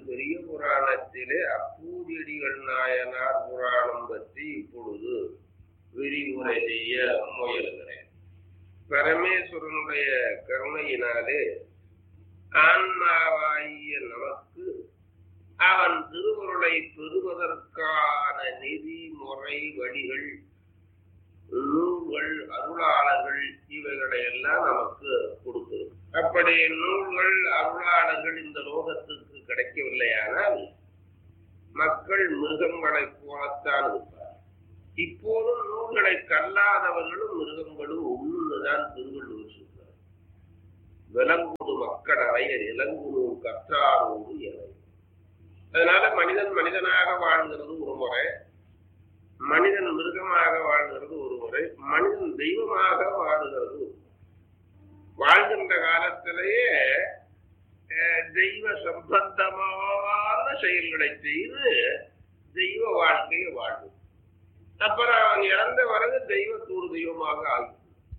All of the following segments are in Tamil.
பெரிய புராணத்திலே அப்பூதியடிகள் நாயனார் புராணம் பற்றி இப்பொழுது விரிவுரை செய்ய முயலுகிறேன் பரமேஸ்வரனுடைய கருணையினாலே ஆன்மாவாகிய நமக்கு அவன் திருவுருளை பெறுவதற்கான நிதி முறை வழிகள் நூல்கள் அருளாளர்கள் இவைகளை எல்லாம் நமக்கு கொடுக்குது அப்படி நூல்கள் அருளாளர்கள் இந்த லோகத்துக்கு கிடைக்கவில்லையானால் மக்கள் மிருகங்களைப் போலத்தான் இருப்பார் இப்போதும் நூல்களை கல்லாதவர்களும் மிருகங்களும் ஒண்ணுதான் திருவள்ளுவர் சொல்றார் விலங்குடு மக்கள் அறையர் இலங்குடு கற்றாரோடு என அதனால மனிதன் மனிதனாக வாழ்கிறது ஒரு முறை மனிதன் மிருகமாக வாழ்கிறது ஒரு முறை மனிதன் தெய்வமாக வாழுகிறது ஒரு முறை. வாழ்கின்ற காலத்திலேயே அஹ், தெய்வ சம்பந்தமான செயல்களை செய்து தெய்வ வாழ்க்கையை வாழும் அப்புறம் அவன் இறந்த பிறகு தெய்வத்தோடு தெய்வமாக ஆகும்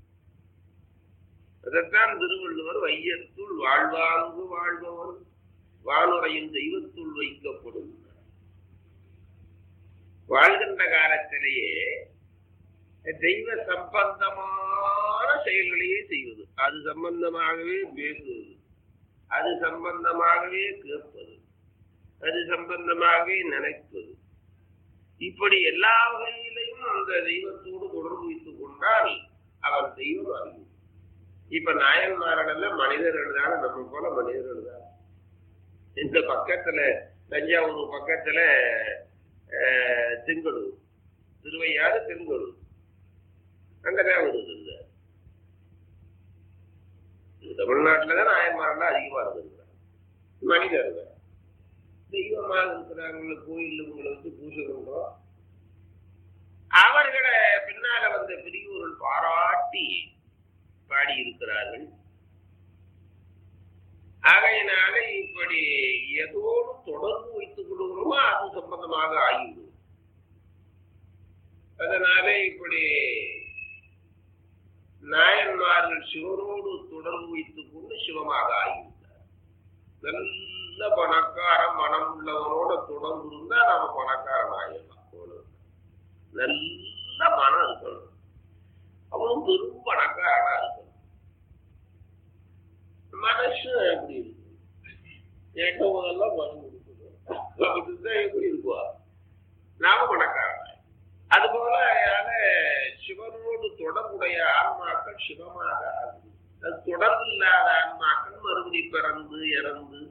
அதைத்தான் திருவள்ளுவர் வையத்துள் வாழ்வாங்கு வாழ்பவன் வானுரையின் தெய்வத்துள் வைக்கப்படும் வாழ்கின்ற காலத்திலேயே தெய்வ சம்பந்தமான செயல்களையே செய்வது அது சம்பந்தமாகவே பேசுவது அது சம்பந்தமாகவே கேட்பது அது சம்பந்தமாகவே நினைப்பது இப்படி எல்லா வகையிலையும் அந்த தெய்வத்தோடு தொடர்பு வைத்துக் கொண்டால் அவர் தெய்வம் அறிவு இப்ப நாயன்மார்கள் மனிதர்கள் தான் நம்ம போல மனிதர்கள் தான் இந்த பக்கத்துல தஞ்சாவூர் பக்கத்துல அஹ், செங்கலூர் திருவையாறு செங்கலூர் அங்கதான் வருது இந்த இது தமிழ்நாட்டுல தான் நாயன்மார்கள் அதிகமா இருந்திருக்கிறாங்க மனிதர்கள் தெய்வமாக இருக்கிறாங்க கோயில் உங்களை வச்சு பூஜை பண்றோம் அவர்களை பின்னால வந்த பெரியோர்கள் பாராட்டி பாடி இருக்கிறார்கள் ஆகையினால இப்படி எதோடு தொடர்பு வைத்துக் கொள்கிறோமோ அது சம்பந்தமாக ஆகிவிடும் அதனால இப்படி நாயன்மார்கள் சிவனோடு தொடர்பு வைத்துக் கொண்டு சிவமாக ஆகிவிட்டார் நல்ல பணக்கார மனம் உள்ளவனோட தொடர்பு இருந்தா நாம பணக்காரன் ஆகிடலாம் அவ்வளவு. நல்ல மனம் இருக்கணும் அவனும் பெரும் பணக்காரனா இருக்கணும் மனசு எப்படி இருக்கு கேட்கும் போதெல்லாம் மனம் கொடுக்குது அப்படிதான் எப்படி இருக்குவா நாம பணக்காரன் அது போல அதனால சிவனோடு தொடர்புடைய ஆன்மாக்கள் சிவமாக ஆகுது அது தொடர்பு இல்லாத ஆன்மாக்கள் மறுபடி பிறந்து இறந்து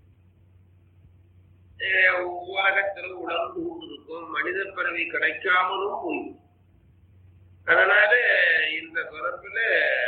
அஹ் உலகத்தில் உணர்ந்து கொண்டிருக்கும் மனித பிறவி கிடைக்காமலும் போயிடும் அதனால இந்த பிறப்பில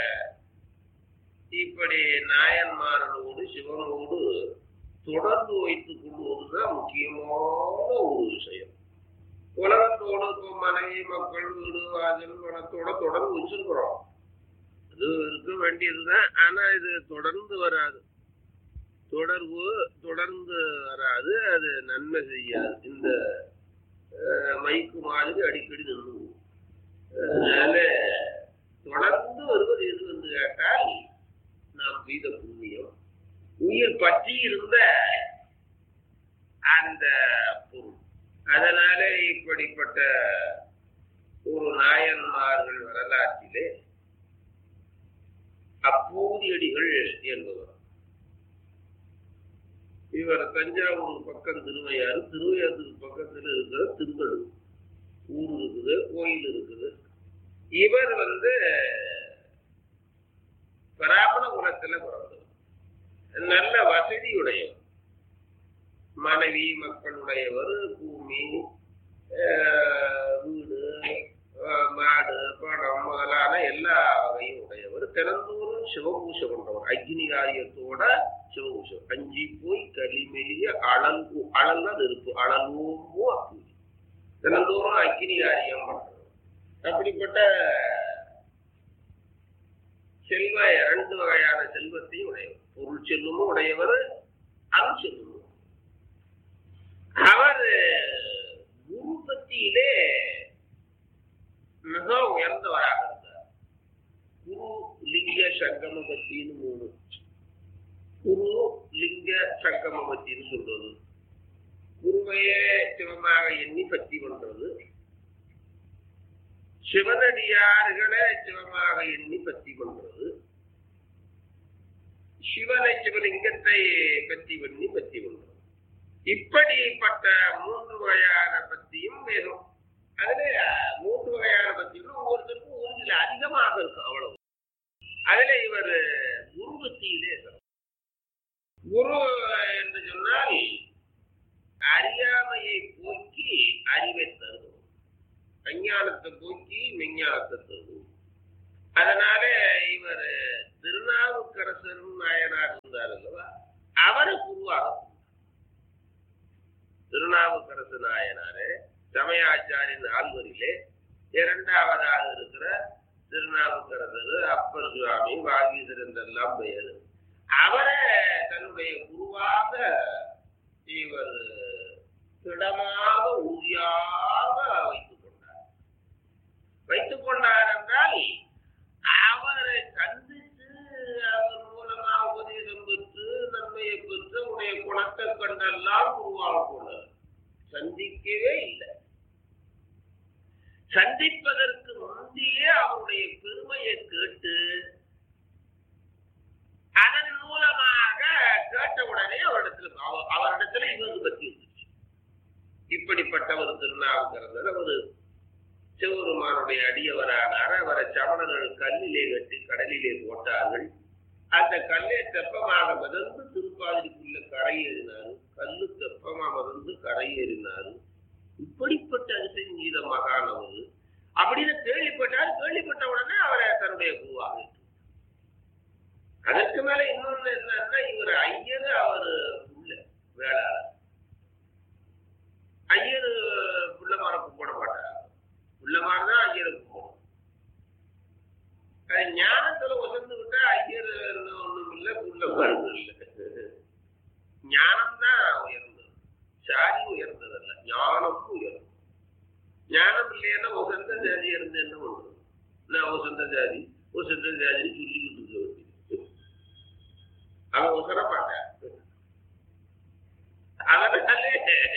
இப்படி நாயன்மார்களோடு சிவனோடு தொடர்பு வைத்துக் கொள்வதுதான் முக்கியமான ஒரு விஷயம் உலகத்தோடு இப்போ மனைவி மக்கள் வீடு வாசல் வனத்தோட தொடர்பு வச்சிருக்கிறோம் அது இருக்க வேண்டியதுதான் ஆனா இது தொடர்ந்து வராது தொடர்பு தொடர்ந்து வராது அது நன்மை செய்யாது இந்த அஹ், மைக்கு மாதிரி அடிக்கடி நின்று போகும். அதனால தொடர்ந்து வருவது எது என்று கேட்டால் நாம் செய்த புண்ணியம் உயிர் பற்றி இருந்த அந்த பொருள் அதனால இப்படிப்பட்ட ஒரு நாயன்மார்கள் வரலாற்றிலே அப்பூதியடிகள் என்பவர் இவர் தஞ்சாவூர் பக்கம் திருவையாறு திருவையாறுக்கு பக்கத்துல இருக்கிற திருங்கடூர் ஊர் இருக்குது கோயில் இருக்குது இவர் வந்து பிராமண குலத்துல பிறந்தவர் நல்ல வசதியுடையவர் மனைவி மக்களுடையவர் பூமி ஆஹ், வீடு ஆஹ், மாடு பணம் முதலான எல்லா வகையும் உடையவர் திறந்தோறும் சிவபூசை பண்றவர் அக்னி காரியத்தோட சிவபூசை அஞ்சி போய் களிமெலிய அழல் அழல்னா நெருப்பு அழலோமோ அப்பூதி தினந்தோறும் அக்னி காரியம் பண்றவர் அப்படிப்பட்ட செல்வ இரண்டு வகையான செல்வத்தையும் உடையவர் பொருள் செல்வமும் உடையவர் அருள் செல்வமும் அவர் குரு பத்தியிலே மிக உயர்ந்தவராக இருந்தார் குரு லிங்க சங்கம பத்தின்னு மூணு குரு லிங்க சங்கம பத்தின்னு சொல்றது குருவையே சிவமாக எண்ணி பற்றி பண்றது சிவனடியார்களை சிவமாக எண்ணி பற்றி பண்றது சிவனை சிவலிங்கத்தை பற்றி பண்ணி பற்றி பண்றது இப்படிப்பட்ட மூன்று வகையான பத்தியும் வேணும் அதுல மூன்று வகையான பத்தியும் ஒவ்வொருத்தருக்கும் ஒரு சில அதிகமாக இருக்கும் அவ்வளவு அதுல இவர் குரு பத்தியிலே குரு என்று சொன்னால் அறியாமையை போக்கி அறிவை தருவோம் அஞ்ஞானத்தை போக்கி மெஞ்ஞானத்தை தருவோம் அதனால இவர் திருநாவுக்கரசர் நாயனார் இருந்தார் அல்லவா அவரை குருவாக திருநாவுக்கரசு நாயனாரு சமயாச்சாரின் ஆழ்வரிலே இரண்டாவதாக இருக்கிற திருநாவுக்கரசர் அப்பர் சுவாமி வாகீசர் என்றெல்லாம் பெயர் அவரை தன்னுடைய குருவாக இவர் திடமாக உறுதியாக வைத்துக் கொண்டார் வைத்துக் கொண்டார் என்றால் அவரை சந்தித்து அவர் மூலமாக உபதேசம் பெற்று நன்மையை பெற்று உடைய குணத்தை கண்டெல்லாம் உருவாக போனார் சந்திக்கவே இல்லை சந்திப்பதற்கு முந்தையே அவருடைய பெருமையை கேட்டு அதன் மூலமாக கேட்ட உடனே அவரிடத்துல அவ- அவரிடத்துல இவருக்கு பற்றி இருந்துச்சு இப்படிப்பட்ட ஒரு திருநாவுக்கரசர் அவரு சிவபெருமானுடைய அடியவரானார் அவரை சமணர்கள் கல்லிலே கட்டி கடலிலே போட்டார்கள் அந்த கல்லை தெப்பமாக மிதந்து திருப்பாதிரிக்குள்ள கரையேறினார் கல்லு தெப்பமா மிதந்து கரையேறினார் இப்படிப்பட்ட அதிசங்கீத மகானவர் அப்படின்னு கேள்விப்பட்டார் கேள்விப்பட்ட உடனே அவரை தன்னுடைய குருவாக ஏற்றுக்கொண்டார். அதற்கு மேல இன்னொன்னு என்னன்னா இவர் ஐயர் அவர் புள்ள வேளாளர் ஐயர் புள்ளமார போட மாட்டார் புள்ளமார தான் ஐயருக்கு போடும் அது ஞானத்துல உசந்து விட்டா ஐயர் ஒண்ணும் இல்லை புள்ளமாரும் இல்லை ஞானம் தான் உயர்ந்தது சாதி உயர்ந்ததல்ல ஞானமும் உயர்ந்தது ஞானம் இல்லைன்னா உசந்த ஜாதி இருந்து என்ன பண்றது நான் உசந்த ஜாதி உசந்த ஜாதி சொல்லிக்கிட்டு இருக்க வேண்டியது அவன் உசர மாட்டான் அதனாலே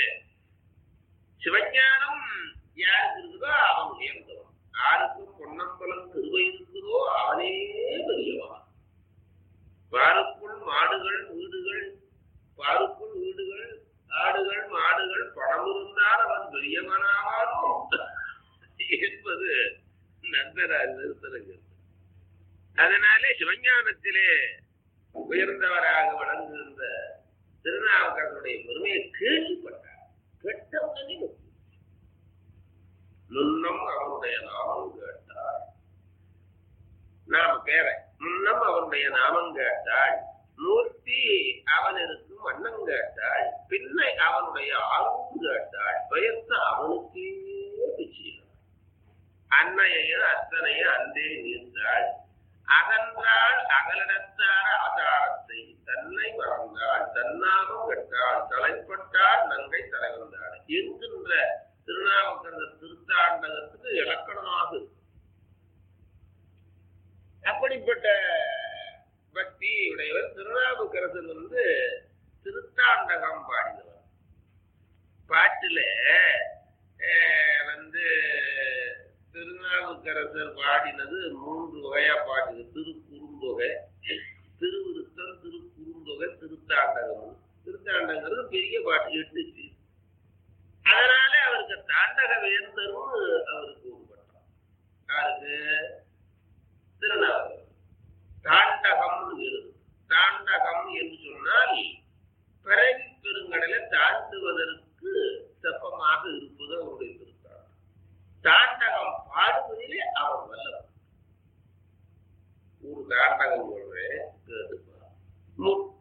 சிவஞானம் யாருக்கு இருக்குதோ அவன் உயர்ந்தவன் யாருக்கும் பொன்னம்பலம் திருவை இருக்குதோ அவனே பெரியவன் பாருக்குள் மாடுகள் வீடுகள் பாருக்குள் வீடுகள் ஆடுகள் மாடுகள் பணம் இருந்தால் அவன் பெரியவனாவானோ என்பது நந்தராஜ் நிறுத்தலுங்க அதனாலே சிவஞானத்திலே உயர்ந்தவராக வழங்குகின்ற திருநாவுக்கரனுடைய பெருமையை கேள்விப்பட்டார் கேட்ட உடனே முன்னம் அவனுடைய நாமம் கேட்டார் நாம பேர முன்னம் அவனுடைய நாமம் கேட்டாள் மூர்த்தி அவனிற்கு வண்ணம் கேட்டாள் பின்னை அவனுடைய ஆளும் கேட்டாள் பெயர்த்த அவனுக்கே பிச்சினாள் அன்னையையும் அத்தனையும் அந்தே நீர்ந்தாள் அகன்றாள் அகலிடத்தார ஆதாரத்தை தன்னை மறந்தாள் தன்னாகம் கெட்டாள் தலைப்பட்டாள் நங்கை தலைவந்தாள் என்கின்ற திருநாவுக்கரச திருத்தாண்டகத்துக்கு இலக்கணமாக இருக்கு. அப்படிப்பட்ட பக்தி உடையவர் திருநாவுக்கரசர் வந்து திருத்தாண்டகம் பாடினவர் பாட்டுல அஹ், வந்து திருநாவுக்கரசர் பாடினது மூன்று வகையா பாடுது திருக்குறுந்தொகை திருவிருத்தம் திருக்குறுந்தொகை திருத்தாண்டகம் திருத்தாண்டங்கிறது பெரிய பாட்டு எட்டுச்சு அதனால அவருக்கு தாண்டக வேந்தரும் அவருக்கு உருப்பட்டார் யாருக்கு திருநாவுக்கரசர் தாண்டகம்னு வருது தாண்டகம் என்று சொன்னால் பிறவி பெருங்கடலை தாண்டுவதற்கு செப்பமாக இருப்பது அவருடைய திருத்தாண்டம் தாண்டகம் பாடுவதிலே அவர் வல்லவர் ஒரு தாண்டகம் சொல்றேன் கேட்டுப்பார் முத்த